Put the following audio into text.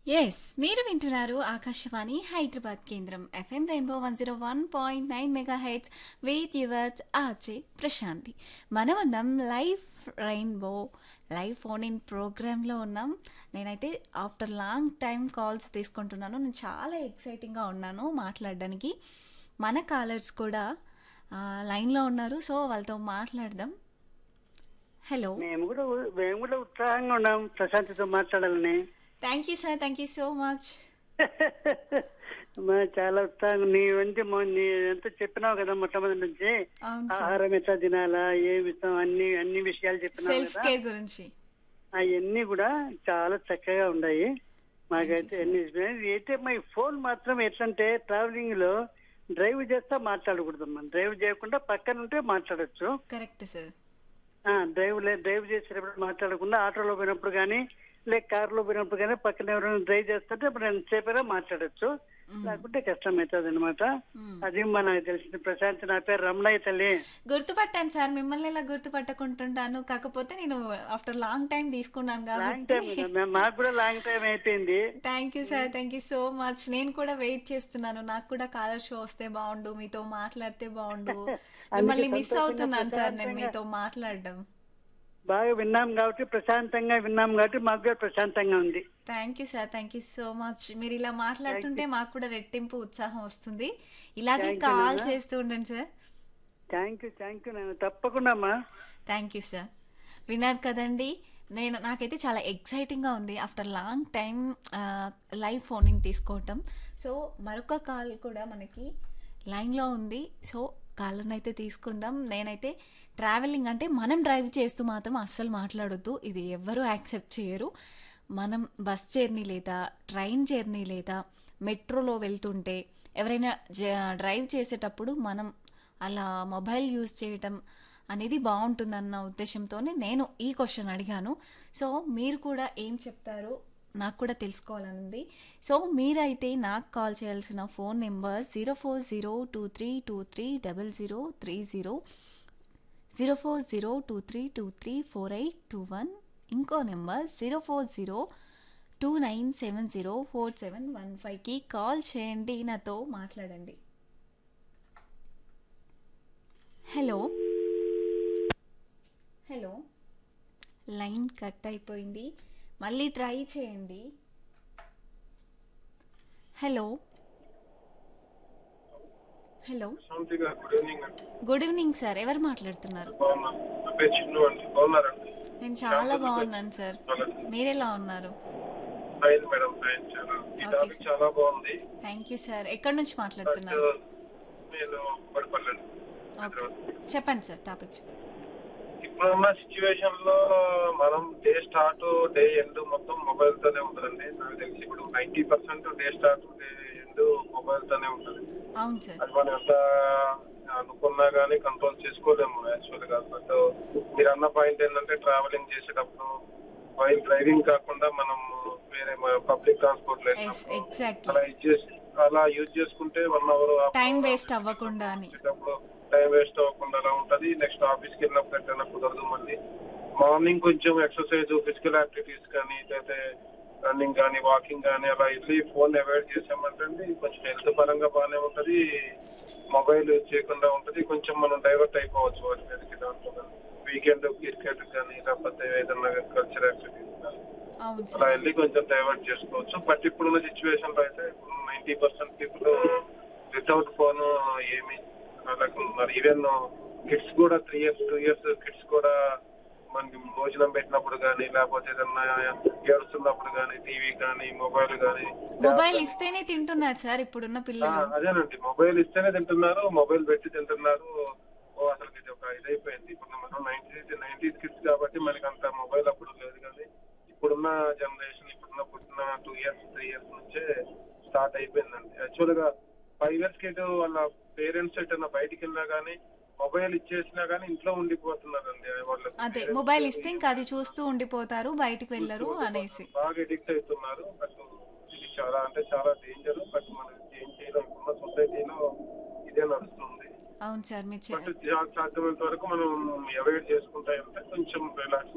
Yes మీరు వింటున్నారు ఆకాశవాణి హైదరాబాద్ కేంద్రం FM rainbow one zero one point nine mega heads with yours RJ Prashanthi మనం ఉన్నాం live rainbow live phone in ప్రోగ్రాంలో ఉన్నాం నేనైతే ఆఫ్టర్ లాంగ్ టైం కాల్స్ తీసుకుంటున్నాను నేను చాలా ఎక్సైటింగ్గా ఉన్నాను మాట్లాడడానికి మన కాలర్స్ కూడా ఆ, లైన్లో ఉన్నారు సో వాళ్ళతో మాట్లాడదాం హలో మేము కూడా మేము కూడా ఉత్సాహంగా ఉన్నాం ప్రశాంతితో మాట్లాడాలని thank you sir thank you so much మా చాలా ఉత్సాహం నీ వంటి మొ- నీ ఎంత చెప్పినావు కదా మొట్టమొదటి నుంచి అవును సార్ ఆహారం ఎట్లా తినాలా ఏమి ఇస్తాం అన్ని అన్ని విషయాలు చెప్పినావు సెల్ఫ్ కదా కేర్ గురించి అవన్నీ కూడా చాలా చక్కగా ఉన్నాయి మాకైతే అన్ని ఇష్టమే. అయితే మా ఫోన్ మాత్రం ఎట్లంటే ట్రావెలింగ్ లో డ్రైవ్ చేస్తా మాట్లాడకూడదు మనం డ్రైవ్ చేయకుండా పక్కన ఉంటే మాట్లాడొచ్చు కరెక్ట్ సార్ ఆ, డ్రైవ్ లే డ్రైవ్ చేసేటప్పుడు మాట్లాడకుండా ఆటోలో పోయినప్పుడు కానీ లేక కారులో పోయినప్పుడు కానీ పక్కన ఎవరైనా డ్రైవ్ చేస్తుంటే అప్పుడు నేను సేపైనా మాట్లాడొచ్చు లేకుంటే కష్టం అవుతుంది అనమాట అది మనకు తెలిసింది ప్రశాంత్ నా పేరు రమణయ్య తల్లి గుర్తుపట్టాను సార్ మిమ్మల్ని ఇలా గుర్తుపట్టకుంటుంటాను కాకపోతే నేను ఆఫ్టర్ లాంగ్ టైం తీసుకున్నాను లాంగ్ కాబట్టి టైం కదా మాకు కూడా లాంగ్ టైం అయిపోయింది thank you sir thank you so much నేను కూడా వెయిట్ చేస్తున్నాను నాకు కూడా కాలర్ షో వస్తే బాగుండు మీతో మాట్లాడితే బాగుండు మిమ్మల్ని మిస్ అవుతున్నాను సార్ నేను మీతో మాట్లాడడం బాగా విన్నాం కాబట్టి ప్రశాంతంగా విన్నాం కాబట్టి మాకు కూడా ప్రశాంతంగా ఉంది thank you sir thank you so much మీరు ఇలా మాట్లాడుతుంటే మాకు కూడా రెట్టింపు ఉత్సాహం వస్తుంది ఇలాగే కాల్ చేస్తూ ఉండండి sir thank you thank you నేను తప్పకుండా అమ్మా థ్యాంక్ యూ సార్ విన్నారు కదండి నేను నాకైతే చాలా ఎక్సైటింగ్గా ఉంది after long time live phoning తీసుకోవటం సో మరొక కాల్ కూడా మనకి లైన్లో ఉంది సో కాళ్ళని అయితే తీసుకుందాం నేనైతే ట్రావెలింగ్ అంటే మనం డ్రైవ్ చేస్తూ మాత్రం అస్సలు మాట్లాడొద్దు ఇది ఎవ్వరూ యాక్సెప్ట్ చేయరు మనం బస్ జర్నీ లేదా ట్రైన్ జర్నీ లేదా మెట్రోలో వెళ్తుంటే ఎవరైనా జ- డ్రైవ్ చేసేటప్పుడు మనం అలా మొబైల్ యూజ్ చేయటం అనేది బాగుంటుందన్న ఉద్దేశంతోనే నేను ఈ క్వశ్చన్ అడిగాను సో మీరు కూడా ఏం చెప్తారో నాకు కూడా తెలుసుకోవాలని ఉంది సో మీరైతే నాకు కాల్ చేయాల్సిన phone number zero four zero two three two three double zero three zero zero four zero two three two three four eight two one ఇంకో number zero four zero two nine seven zero four seven one ఫైవ్కి call చేయండి నాతో మాట్లాడండి hello hello line cut అయిపోయింది మళ్ళీ try చేయండి hello hello Shanthi గారు good evening అండి గుడ్ ఈవినింగ్ సార్ ఎవరు మాట్లాడుతున్నారు బాగున్నాను నా పేరు చిన్ను అండి బాగున్నారండి నేను చాలా బాగున్నాను సార్ మీరెలా ఉన్నారు ఫైన్ మేడం ఫైన్ చాలా ఈ Okay, టాపిక్ sir. చాలా బాగుంది థ్యాంక్ యూ సార్ ఎక్కడి నుంచి బట్ మాట్లాడుతున్నారు నేను పడిపల్లండి ఓకే చెప్పండి సార్ టాపిక్ చెప్పండి ఇప్పుడున్న సిచ్యువేషన్ లో మనం డే స్టార్ట్ డే ఎండ్ మొత్తం మొబైల్ తోనే ఉంటుందండి నాకు తెలిసి ఇప్పుడు ninety percent day start day end mobile తోనే ఉంటుంది అవును సార్ అది మనం ఎంత అనుకున్నా గానీ కంట్రోల్ చేసుకోలేము యాక్చువల్ గా బట్ మీరు అన్న పాయింట్ ఏంటంటే ట్రావెలింగ్ చేసేటప్పుడు వైల్ డ్రైవింగ్ కాకుండా మనం వేరే పబ్లిక్ ట్రాన్స్పోర్ట్ లో ఎస్ వెళ్ళినప్పుడు ఎగ్జాక్ట్లీ అలా యూజ్ చేసి అలా యూజ్ చేసుకుంటే వన్ అవర్ టైం వేస్ట్ అవ్వకుండా అని టైం వేస్ట్ అవ్వకుండా అలా ఉంటది నెక్స్ట్ ఆఫీస్కి వెళ్ళినప్పుడు ఎట్లయినా కుదరదు మళ్ళీ మార్నింగ్ కొంచెం ఎక్సర్సైజ్ ఫిజికల్ యాక్టివిటీస్ కానీ లేకపోతే రన్నింగ్ కానీ వాకింగ్ కానీ అలా వెళ్ళి ఫోన్ అవాయిడ్ చేసామంటే కొంచెం హెల్త్ పరంగా బాగానే ఉంటది మొబైల్ యూజ్ చేయకుండా ఉంటది కొంచెం మనం డైవర్ట్ అయిపోవచ్చు వాటి మీదకి దాంట్లో వీకెండ్ క్రికెట్ కానీ లేకపోతే ఏదన్నా కల్చర్ యాక్టివిటీస్ కానీ అవును అలా సార్ వెళ్ళి కొంచెం డైవర్ట్ చేసుకోవచ్చు బట్ ఇప్పుడున్న సిచ్యువేషన్ లో అయితే ninety percent people without phone ఏమి ఉన్నారు ఈవెన్ కిడ్స్ కూడా three years two years kids కూడా మనకి భోజనం పెట్టినప్పుడు కానీ లేకపోతే ఏదన్నా ఏడుస్తున్నప్పుడు కానీ టీవీ కానీ మొబైల్ కానీ మొబైల్ ఇస్తేనే తింటున్నారు సార్ ఇప్పుడున్న పిల్లలు అదేనండి మొబైల్ ఇస్తేనే తింటున్నారు మొబైల్ పెట్టి తింటున్నారు ఓ అసలు ఇది ఒక ఇదైపోయింది ఇప్పుడు మనం నైన్టీ నైన్టీస్ కిడ్స్ కాబట్టి మనకి అంత మొబైల్ అప్పుడు లేదు కానీ ఇప్పుడున్న జనరేషన్ ఇప్పుడున్న పుట్టిన టూ ఇయర్స్ త్రీ ఇయర్స్ నుంచే స్టార్ట్ అయిపోయిందండి యాక్చువల్ గా ఫైవ్ ఇయర్స్ కిడ్ వాళ్ళ పేరెంట్స్ ఎటన్నా బయటికి వెళ్ళినా కానీ మొబైల్ ఇచ్చేసినా కానీ ఇంట్లో ఉండిపోతున్నారండి వాళ్ళ అదే మొబైల్ ఇస్తే ఇంకా అది చూస్తూ ఉండిపోతారు బయటికి వెళ్ళరు అనేసి బాగా ఎడిక్ట్ అవుతున్నారు బట్ ఇది చాలా అంటే చాలా డేంజర్ బట్ మనం ఏం చేయలేం ఇప్పుడున్న సొసైటీలో ఇదే నడుస్తుంది అవును సార్ మీరు బట్ చె- సాధ్యమైనంత వరకు మనం అవాయిడ్ చేసుకుంటా అంటే కొంచెం రిలాక్స్